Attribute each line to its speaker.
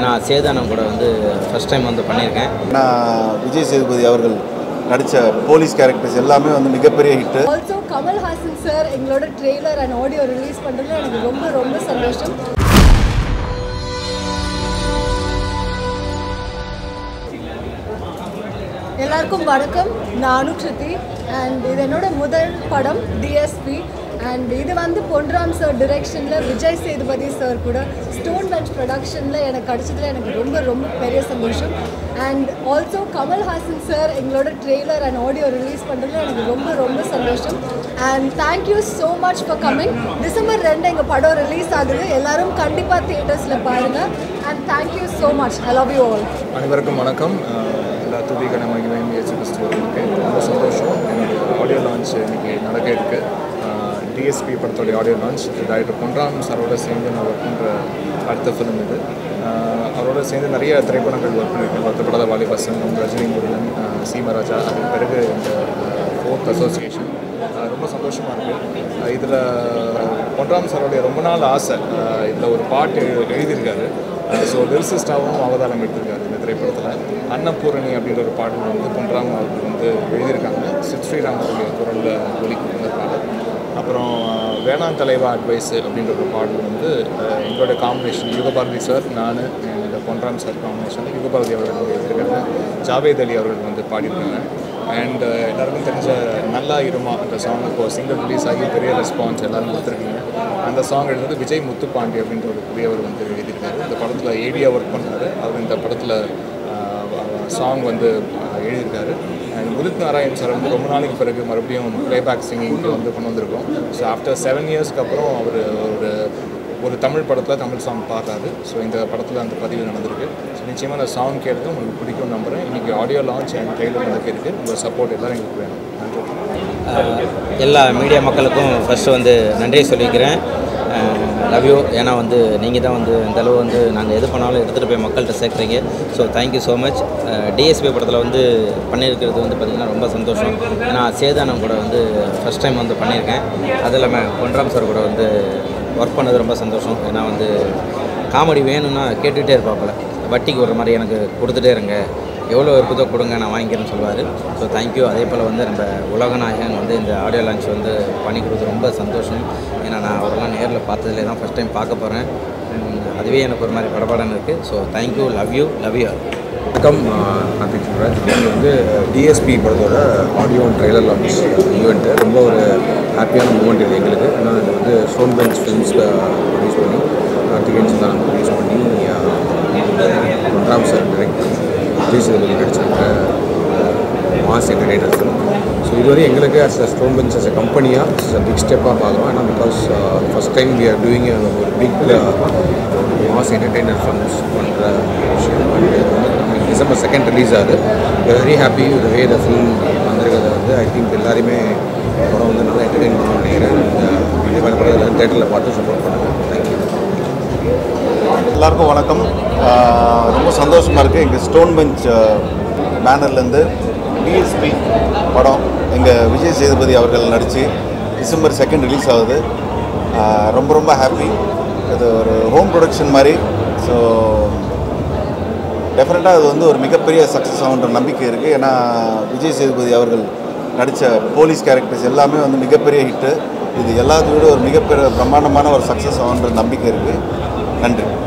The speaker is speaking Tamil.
Speaker 1: நான் சேதானம் கூட வந்து ஃபஸ்ட் டைம் வந்து பண்ணியிருக்கேன்
Speaker 2: நான் விஜய் சேதுபதி அவர்கள் நடித்த போலீஸ் கேரக்டர்ஸ் எல்லாமே வந்து மிகப்பெரிய ஹிட்டு
Speaker 3: ஆல்சோ கமல்ஹாசன் சார் எங்களோட ட்ரெய்லர் அண்ட் ஆடியோ ரிலீஸ் பண்ணுறதுல எனக்கு ரொம்ப ரொம்ப சந்தோஷம் எல்லாருக்கும் வணக்கம் நான் அனுக்ஷதி அண்ட் இது என்னோட முதல் படம் டிஎஸ்பி அண்ட் இது வந்து பொன்ராம் சார் டிரெக்ஷனில் விஜய் சேதுபதி சார் கூட ஸ்டோன் பெஞ்ச் ப்ரொடக்ஷனில் எனக்கு கிடச்சதுல எனக்கு ரொம்ப ரொம்ப பெரிய சந்தோஷம் அண்ட் ஆல்சோ கமல்ஹாசன் சார் எங்களோட ட்ரெய்லர் அண்ட் ஆடியோ ரிலீஸ் பண்ணுறதுல எனக்கு ரொம்ப ரொம்ப சந்தோஷம் and thank you so much for coming December ரெண்டு எங்கள் படம் ரிலீஸ் ஆகுது எல்லாரும் கண்டிப்பாக தியேட்டர்ஸில் பாருங்கள் and thank you so much I love you all
Speaker 4: அனைவருக்கும் வணக்கம் அஹ் எல்லா துதிக்கான மகிமையும் இயேசு கிறிஸ்துவருக்கு ரொம்ப சந்தோஷம் என்னுடைய ஆடியோ லான்ச் இன்னைக்கு நடக்க இருக்கு டிஎஸ்பி படத்தோடைய ஆடியோ லான்ச் டாக்டர் பொன்ராம் சாரோட சேர்ந்து நான் ஒர்க் பண்ணுற அடுத்த ஃபிலிம் இது அஹ் அவரோட சேர்ந்து நிறைய திரைப்படங்கள் ஒர்க் பண்ணியிருக்கேன் வருத்தப்படாத வாலிபசன் ரஜினி முருகன் அஹ் சீமராஜா அதுக்கு பிறகு இந்த ஃபோர்த் அசோசியேஷன் ரொம்ப சந்தோஷமாக இருக்குது இதில் பொன்ராம் சாரோடைய ரொம்ப நாள் ஆசை இதில் ஒரு பாட்டு எழுதியிருக்காரு ஸோ லிரிசிஸ்டாகவும் அவதாரம் எடுத்திருக்காரு இந்த திரைப்படத்தில் அன்னபூரணி அப்படின்ற ஒரு பாடல் வந்து பொன்ராம் அவர்கள் வந்து எழுதியிருக்காங்க சித் ஸ்ரீராம் அவருடைய குரலில் ஒலிக்கும் இந்த பாடல் அப்புறம் அஹ், வேணாம் தலைவா அட்வைஸ் அப்படின்ற ஒரு பாடல் வந்து அஹ், எங்களோட காம்பினேஷன் யுகபாரதி சார் நான் இந்த பொன்ராம் சார் காம்பினேஷனில் யுகபாரதி அவர்கள் வந்து எழுதியிருக்காங்க ஜாவேத் அலி அவர்கள் வந்து பாடியிருக்காங்க அண்ட் எல்லாருக்கும் தெரிஞ்ச நல்லா இருமா அந்த சாங் இப்போ சிங்கிள் ரிலீஸ் ஆகி பெரிய ரெஸ்பான்ஸ் எல்லாரும் கொடுத்துருக்கீங்க அந்த சாங் எழுதுனது விஜய் முத்துப்பாண்டி அப்படின்ற ஒரு புதியவர் வந்து எழுதியிருக்காரு இந்த படத்தில் ஏடியா ஒர்க் பண்ணுறாரு அவர் இந்த படத்தில் சாங் வந்து அஹ், எழுதியிருக்காரு அண்ட் உதித் நாராயண் சார் வந்து ரொம்ப நாளைக்கு பிறகு மறுபடியும் ப்ளேபேக் சிங்கிங்க்கு வந்து கொண்டு வந்திருக்கோம் ஸோ ஆஃப்டர் செவன் இயர்ஸ்க்கு அப்புறம் அவர் ஒரு ஒரு தமிழ் படத்தில் தமிழ் சாங் பாடுறாரு ஸோ இந்த படத்தில் அந்த பதிவு நடந்திருக்கு ஸோ நிச்சயமாக அந்த சாங் கேட்டு உங்களுக்கு பிடிக்கும் நம்புகிறேன் இன்றைக்கி ஆடியோ லான்ச் அண்ட் ட்ரெயிலர் நடக்க இருக்குது உங்கள் சப்போர்ட் எல்லோரும் எங்களுக்கு வேணும் நன்றி
Speaker 1: எல்லா மீடியா மக்களுக்கும் ஃபஸ்ட்டு வந்து நன்றியை சொல்லிக்கிறேன் லவ் யூ ஏன்னா வந்து நீங்கள் தான் வந்து இந்த அளவு வந்து நாங்கள் எது பண்ணாலும் எடுத்துகிட்டு போய் மக்கள்கிட்ட சேர்க்குறீங்க so thank you so much DSP படத்தில் வந்து பண்ணியிருக்கிறது வந்து பார்த்திங்கன்னா ரொம்ப சந்தோஷம் ஏன்னா சேதானம் கூட வந்து ஃபஸ்ட் டைம் வந்து பண்ணியிருக்கேன் அது இல்லாமல் பொன்ராம் சார் கூட வந்து ஒர்க் பண்ணது ரொம்ப சந்தோஷம் ஏன்னா வந்து காமெடி வேணும்னா கேட்டுகிட்டே இருப்பாப்புல வட்டிக்கு ஒரு மாதிரி எனக்கு கொடுத்துட்டே இருங்க எவ்வளோ இருக்குதோ கொடுங்க நான் வாங்கிக்கிறேன்னு சொல்லுவார் ஸோ தேங்க்யூ அதே போல் வந்து நம்ம உலகநாயகன் வந்து இந்த ஆடியோ லான்ச் வந்து பண்ணி கொடுத்து ரொம்ப சந்தோஷம் ஏன்னா நான் அவரெல்லாம் நேரில் பார்த்ததுலே தான் ஃபஸ்ட் டைம் பார்க்க போகிறேன் அதுவே எனக்கு ஒரு மாதிரி படபடன்னு இருக்குது so thank you love you love you
Speaker 5: வணக்கம் கார்த்திக் சிவராஜ் இது வந்து டிஎஸ்பி படத்தோட audio and trailer launch event ரொம்ப ஒரு ஹாப்பியான மூமெண்ட் இது எங்களுக்கு ஏன்னா இது வந்து ஸ்டோன் பெஞ்ச் ஃபிலிம்ஸ் ப்ரொடியூஸ் பண்ணி கார்த்திகேயன் தான் ப்ரொடியூஸ் பண்ணி ராம் சார் டைரக்ட் பண்ணி விஜய் சேதுபதி நடிச்சிருக்க மாஸ் என்டர்டைனர் ஃபிலிம் ஸோ இதுவரை எங்களுக்கு as a Stone Bench as a கம்பெனியாக பிக் ஸ்டெப்பாக பார்க்குறோம் ஏன்னா because first time we are doing ஒரு பிக் மாஸ் என்டர்டைனர் ஃபிலிம்ஸ் பண்ணுற விஷயம் அண்ட் டிசம்பர் செகண்ட் ரிலீஸ் ஆகுது very happy the way the film வந்திருக்கிறத வந்து ஐ திங்க் எல்லாருமே படம் வந்து நல்லா என்டர்டெயின் பண்ணணும்னு நினைக்கிறேன் இந்த மாதிரி படம் தேட்டரில் பார்த்து சப்போர்ட் பண்ணுங்கள் தேங்க்யூ
Speaker 2: எல்லாருக்கும் வணக்கம் ஆஹ் ரொம்ப சந்தோஷமாக இருக்குது எங்கள் ஸ்டோன் பெஞ்ச் பேனர்லேருந்து டிஎஸ்பி படம் எங்கள் விஜய் சேதுபதி அவர்கள் நடித்து டிசம்பர் செகண்ட் ரிலீஸ் ஆகுது ஆஹ் ரொம்ப ரொம்ப ஹாப்பி இது ஒரு ஹோம் ப்ரொடக்ஷன் மாதிரி ஸோ டெஃபினட்டாக அது வந்து ஒரு மிகப்பெரிய சக்ஸஸ் ஆகுன்ற நம்பிக்கை இருக்குது ஏன்னா விஜய் சேதுபதி அவர்கள் நடித்த போலீஸ் கேரக்டர்ஸ் எல்லாமே வந்து மிகப்பெரிய ஹிட்டு இது எல்லாத்தையும் விட ஒரு மிகப்பெரிய பிரம்மாண்டமான ஒரு சக்ஸஸ் ஆகுன்ற நம்பிக்கை இருக்குது நன்றி